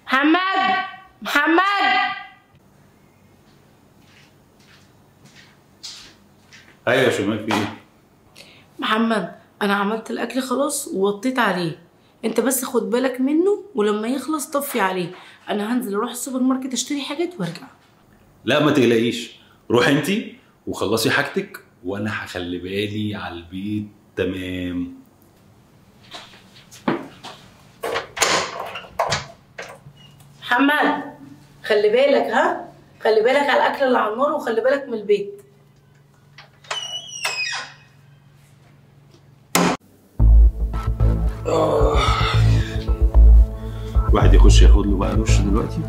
محمد محمد ايوه يا شمال في ايه؟ محمد انا عملت الاكل خلاص ووطيت عليه انت بس خد بالك منه ولما يخلص طفي عليه انا هنزل اروح السوبر ماركت اشتري حاجات وارجع لا ما تقلقيش روحي انت وخلصي حاجتك وانا هخلي بالي على البيت تمام محمد خلي بالك ها خلي بالك على الاكل اللي على النار وخلي بالك من البيت الواحد يخش ياخد له بقى دش دلوقتي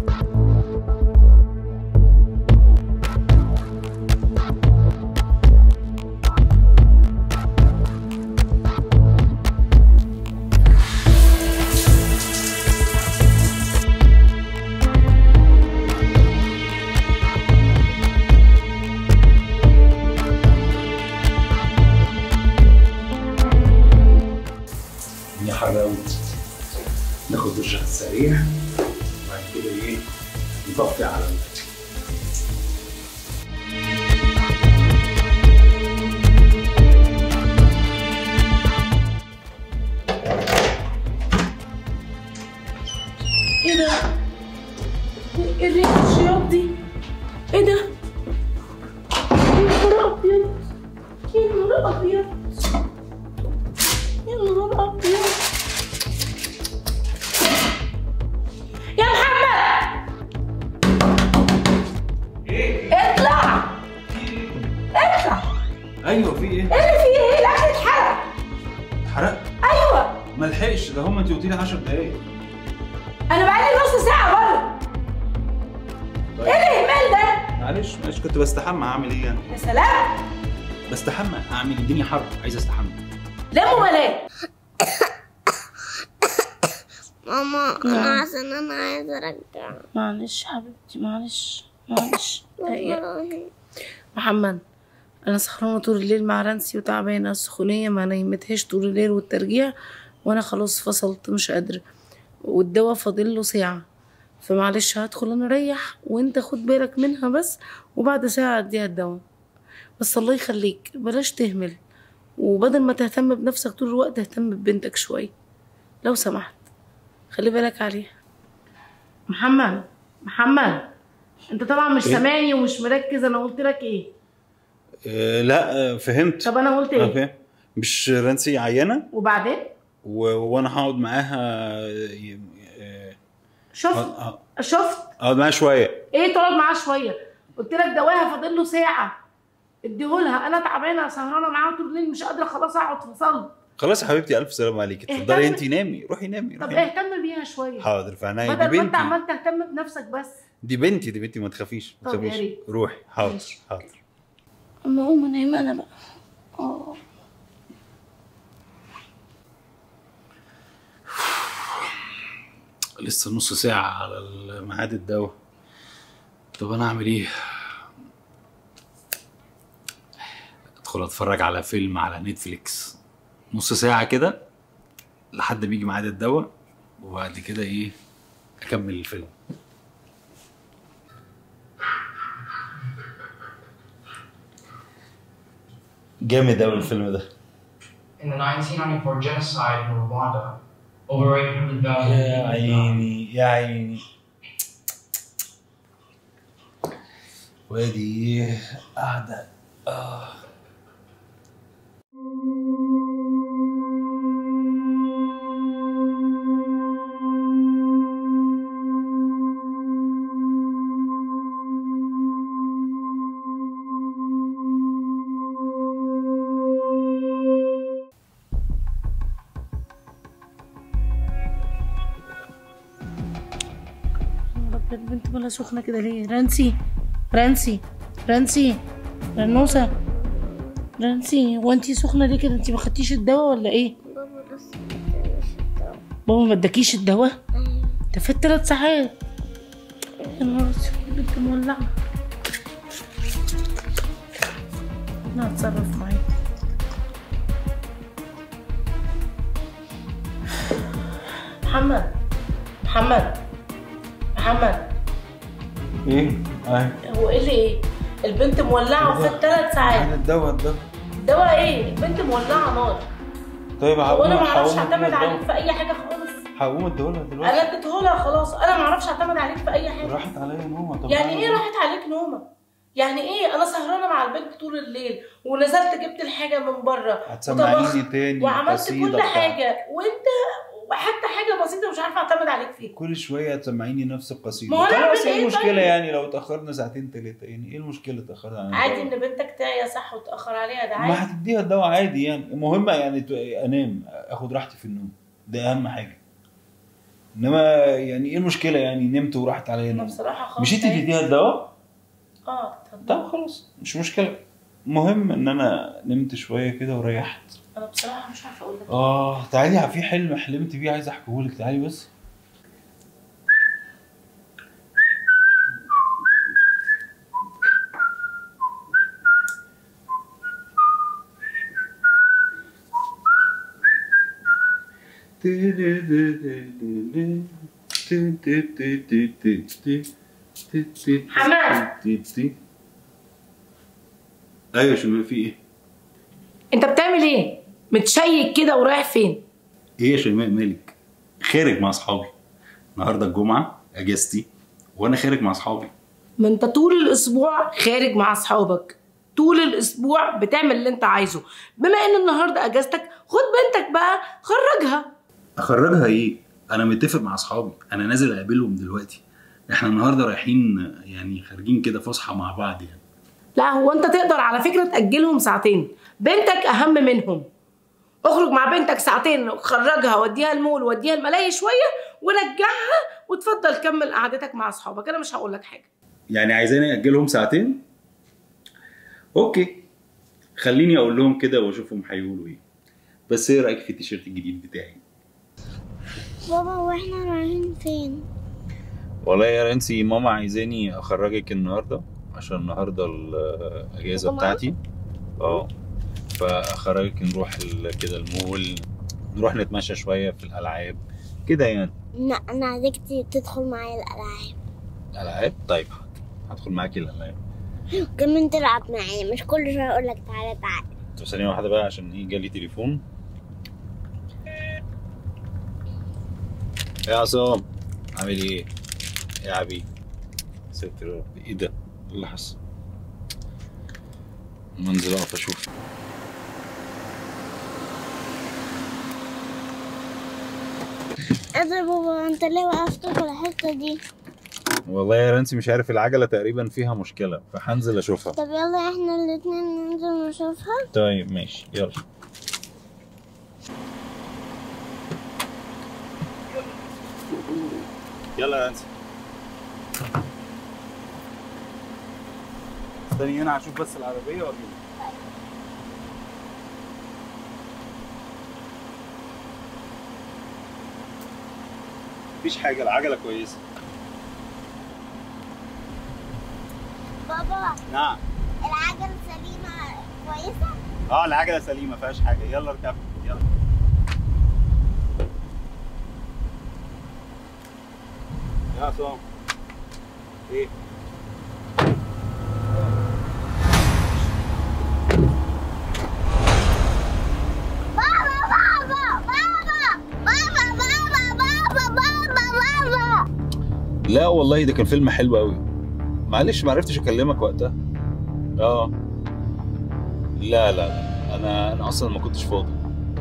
الدنيا حر قوي ناخد دش على السريع وبعد كده ايه نطفي على ال- ايه ده ايه دي الشياط دي ايه ده يا نهار ابيض يا نهار ابيض يا نهار ابيض يا محمد اطلع اطلع ايوه في ايه؟ ايه اللي فيه ايه الاكل اتحرق اتحرق؟ ايوه ما لحقش ده هم انت قلتي لي 10 دقايق انا بقالي نص ساعه بره ايه الاهمال ده معلش معلش كنت بستحمى اعمل ايه يعني؟ يا سلام بستحمى اعمل الدنيا حر عايز استحمى لا مبالاه ماما انا عشان انا عايزه ارجع معلش حبيبتي معلش معلش هي- والله محمد انا سهرانه طول الليل مع رانسي وتعبانه السخونيه ما نيمتهاش طول الليل والترجيع وانا خلاص فصلت مش قادره والدواء فاضل له ساعه فمعلش هدخل انا اريح وانت خد بالك منها بس وبعد ساعه اديها الدواء بس الله يخليك بلاش تهمل وبدل ما تهتم بنفسك طول الوقت اهتم ببنتك شويه لو سمحت خلي بالك عليها محمد محمد انت طبعا مش إيه؟ سامعني ومش مركز انا قلت لك ايه أه لا أه فهمت طب انا قلت أه ايه فهم مش رانسي عيانه وبعدين و... وانا هقعد معاها ي- أه شفت أه- شفت اقعد معاها شويه ايه تقعد معاه شويه قلت لك دواها فاضل له ساعه اديهولها انا تعبانه سهرانه معاها طول الليل مش قادره خلاص اقعد فصلت خلاص يا حبيبتي الف سلامه عليك اهتم- اتفضلي انت نامي روحي نامي طب روحي نامي. اهتم بيها شويه حاضر في عينيا بدل دي ما انت بنتي عمال تهتم بنفسك بس دي بنتي دي بنتي ما تخافيش ما طب يا تخافيش ريت. روحي حاضر ماشي. حاضر اما اقوم انام انا بقى اه لسه نص ساعة على ميعاد الدواء طب انا اعمل ايه؟ ادخل اتفرج على فيلم على نتفليكس نص ساعة كده لحد ما يجي ميعاد الدواء وبعد كده ايه اكمل الفيلم جامد اوي الفيلم ده In the 1994 genocide in Rwanda, over 800,000 يا people died. عيني يا عيني وادي قاعدة آه. يا رب البنت مالها سخنه كده ليه رانسي رانسي رانسي رنوسه رانسي هو انتي سخنه ليه كده انتي ما خدتيش الدواء ولا ايه بابا لسه مدانيش الدواء بابا ما اداكيش الدواء ايوه ده فات ثلاث ساعات يا نهار اسود البنت مولعه انا هتصرف معاك محمد محمد محمد ايه اهي هو ايه اللي ايه البنت مولعه وفات ثلاث ساعات الدواء ده دواء ايه البنت مولعه نار طيب هو انا ما اعرفش اعتمد عليك في اي حاجه خالص هقوم اديهولها دلوقتي انا اديته لها خلاص انا ما اعرفش اعتمد عليك في اي حاجه راحت عليا نومه طب يعني ايه راحت عليك نومه يعني ايه انا سهرانه مع البنت طول الليل ونزلت جبت الحاجه من بره هتسمعيني وطبخت تاني وعملت القصيدة كل بتاعتك. حاجه وانت حتى حاجه بسيطه مش عارفه اعتمد عليك فيها كل شويه تسمعيني نفس القصيده ما هو أنا أعمل خلاص ايه إيه المشكله طيب؟ يعني لو اتاخرنا ساعتين تلاته يعني ايه المشكله اتاخرنا عن عادي الدواء؟ ان بنتك تعيا صح وتاخر عليها ده ما عادي هتديها الدواء عادي يعني المهم يعني ت- انام اخد راحتي في النوم ده اهم حاجه انما يعني ايه المشكله يعني نمت وراحت عليا انا النوم بصراحه خلاص مش انت تعبت. تديها الدواء اه اتفضل. طب خلاص مش مشكله المهم ان انا نمت شويه كده وريحت انا بصراحه مش عارفه اقول لك اه تعالي في حلم حلمت بيه عايز احكيه لك تعالي بس حماد. ايوه شو في ايه؟ انت بتعمل ايه متشيك كده ورايح فين ايه يا شيماء مالك؟ خارج مع اصحابي النهارده الجمعه اجازتي وانا خارج مع اصحابي ما انت طول الاسبوع خارج مع اصحابك طول الاسبوع بتعمل اللي انت عايزه بما ان النهارده اجازتك خد بنتك بقى خرجها اخرجها ايه؟ انا متفق مع اصحابي انا نازل اقابلهم دلوقتي احنا النهارده رايحين يعني خارجين كده فسحه مع بعض يعني لا هو انت تقدر على فكره تاجلهم ساعتين بنتك اهم منهم اخرج مع بنتك ساعتين خرجها وديها المول وديها الملاهي شويه ورجعها وتفضل كمل قعدتك مع اصحابك انا مش هقول لك حاجه يعني عايزاني اجلهم ساعتين؟ اوكي خليني اقول لهم كده واشوفهم هيقولوا ايه بس ايه رايك في التيشيرت الجديد بتاعي؟ بابا واحنا رايحين فين والله يا رانسي ماما عايزاني اخرجك النهارده عشان النهارده الاجازه جمعة؟ بتاعتي اه فاخرجك نروح ال- كده المول نروح نتمشى شويه في الالعاب كده يعني لا انا عايزك ت- تدخل معايا الالعاب العاب طيب حاضر. هدخل معاكي الالعاب كمان تلعب معايا مش كل شويه اقول لك تعالى تعالى طب ثانيه واحده بقى عشان ايه جالي تليفون يا عصام عامل ايه يا حبيبي ستر يا رب ايه ده إيه اللي حصل منزل اقف اشوف ايه ده يا بابا انت ليه وقفت في الحته دي والله يا رانسي مش عارف العجله تقريبا فيها مشكله فهنزل اشوفها طب يلا احنا الاتنين ننزل نشوفها طيب ماشي يلا يلا يا رانسي استني هنا هشوف بس العربيه واجيب مفيش حاجه العجله كويسه بابا نعم العجل سليمه كويسه اه العجله سليمه ما فيهاش حاجه يلا اركب يلا يا عصام ايه بابا بابا بابا بابا بابا بابا بابا بابا لا والله ده كان فيلم حلو قوي معلش ما عرفتش اكلمك وقتها اه لا لا لا انا انا اصلا ما كنتش فاضي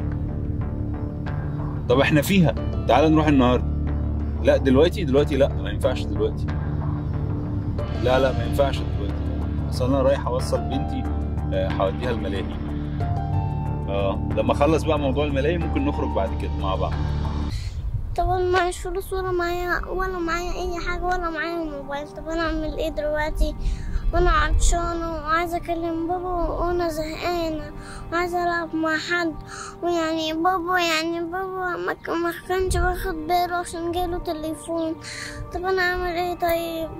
طب احنا فيها تعال نروح النهارده لا دلوقتي دلوقتي لا ما ينفعش دلوقتي لا لا ما ينفعش دلوقتي اصل انا رايح اوصل بنتي آه، هوديها الملاهي اه لما اخلص بقى موضوع الملاهي ممكن نخرج بعد كده مع بعض طب انا معيش فلوس ولا معايا ولا معايا اي حاجه ولا معايا موبايل طب انا اعمل ايه دلوقتي وانا عطشانه وعايزه اكلم بابا وانا زهقانه وعايزه العب مع حد ويعني بابا يعني بابا ما ك- ما كانش واخد باله عشان جاله تليفون طب انا اعمل ايه طيب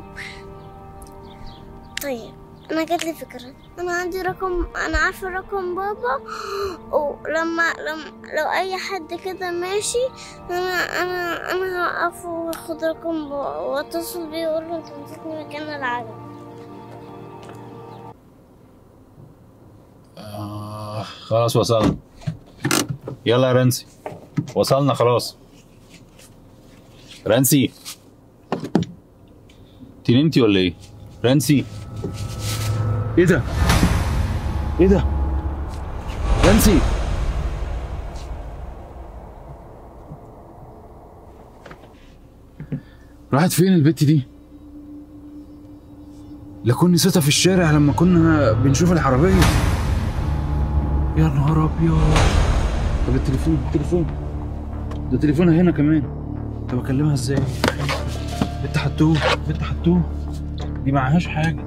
طيب انا جات لي فكره انا عندي رقم انا عارفه رقم بابا ولو ولما لم لو اي حد كده ماشي انا انا انا هوقفه واخد رقم واتصل بيه واقول له انت نسيتني مكان العجل آه خلاص وصلنا يلا يا رنسي وصلنا خلاص رنسي انت نمتي ولا ايه؟ رنسي ايه ده؟ ايه ده؟ رنسي راحت فين البت دي؟ لا كنت نسيتها في الشارع لما كنا بنشوف العربية يا نهار ابيض طب التليفون التليفون ده تليفونها هنا كمان طب اكلمها ازاي بنت حتوه بنت حتوه دي معهاش حاجه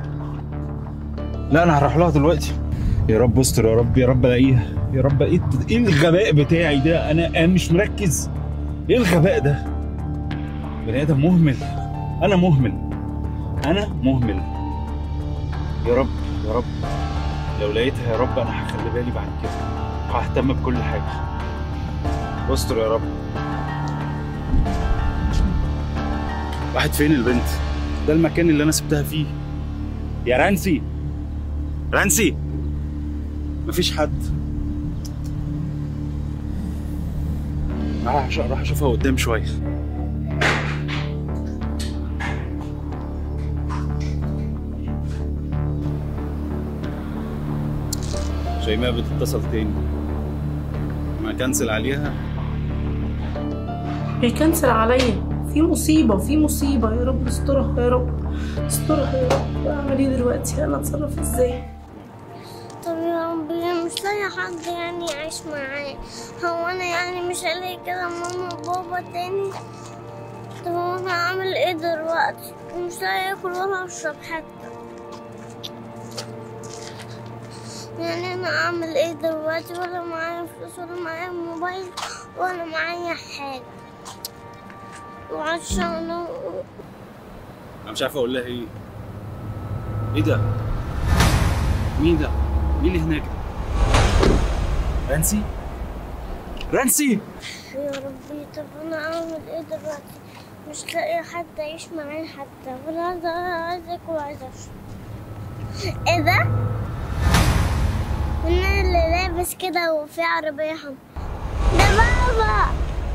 لا انا هروح لها دلوقتي يا رب استر يا رب يا رب الاقيها يا رب ايه ايه الغباء بتاعي ده انا انا مش مركز ايه الغباء ده بني ادم مهمل انا مهمل انا مهمل يا رب يا رب لو لقيتها يا رب انا هخلي بالي بعد كده وههتم بكل حاجه استر يا رب راحت فين البنت ده المكان اللي انا سبتها فيه يا رانسي رانسي مفيش حد راح راح اشوفها قدام شويه شيماء بتتصل تاني ما كنسل عليها بيكنسل عليا في مصيبة في مصيبة يا رب استرها يا رب استرها يا رب اعمل ايه دلوقتي انا اتصرف ازاي طب يا ربي مش لاقي حد يعني يعيش معايا هو انا يعني مش هلاقي كده ماما وبابا تاني طب هو انا اعمل ايه دلوقتي مش لاقي اكل ولا اشرب حتى يعني انا اعمل ايه دلوقتي ولا معايا فلوس ولا معايا موبايل ولا معايا حاجة وعشان انا مش عارف اقول لها ايه ايه ده مين ده مين اللي هناك ده رانسي رانسي يا ربي طب انا اعمل ايه دلوقتي مش لاقي حد يعيش معايا حتى ولا عايزة عايزة اكل وعايزة اشرب ايه ده؟ مين اللي لابس كده وفي عربية حمرا ده بابا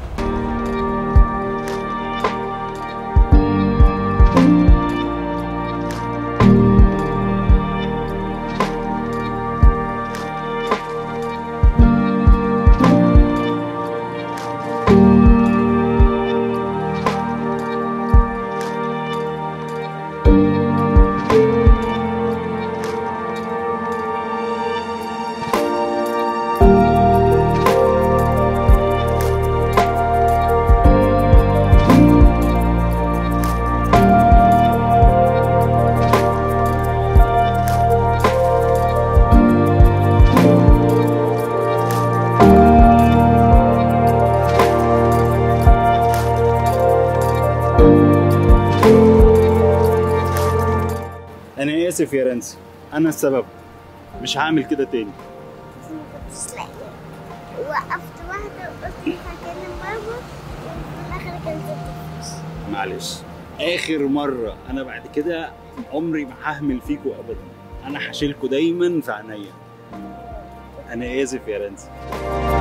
انا اسف يا رانسي انا السبب مش هعمل كده تاني بس ما كنتش لاقيه وقفت واحدة وقلت مش هكلم بابا وفي الآخر كنسلت معلش اخر مره انا بعد كده عمري ما ههمل فيكوا ابدا انا هشيلكوا دايما في عينيا انا اسف يا رانسي